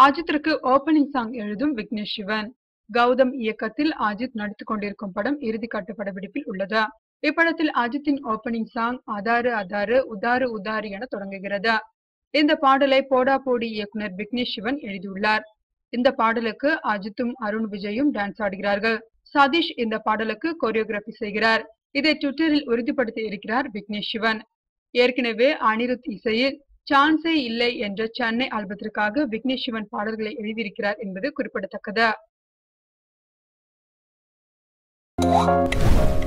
அஜித்திற்கு opening song எழுதும் விக்னேஷ் சிவன் கௌதம் இயக்கத்தில் அஜித் நடித்துக் கொண்டிருக்கும் படம் இறுதிக்கட்ட படப்பிடிப்பில் உள்ளது இப்படத்தில் அஜித்தின் ஓபனிங் சாங் அதாரு அதாரு உதாரு உதாரு என தொடங்குகிறது இந்த பாடலை போடா போடி இயக்குனர் விக்னேஷ் சிவன் எழுதியுள்ளார் இந்த பாடலுக்கு அஜித்தும் அருண் விஜயும் டான்ஸ் ஆடுகிறார்கள் சதீஷ் இந்த பாடலுக்கு கொரியோகிராபி செய்கிறார் இதை ட்விட்டரில் உறுதிப்படுத்தி இருக்கிறார் விக்னேஷ் சிவன் ஏற்கனவே அனிருத் இசையில் சான்ஸே இல்லை என்ற சென்னை ஆல்பத்திற்காக விக்னேஷ் சிவன் பாடல்களை எழுதியிருக்கிறார் என்பது குறிப்பிடத்தக்கது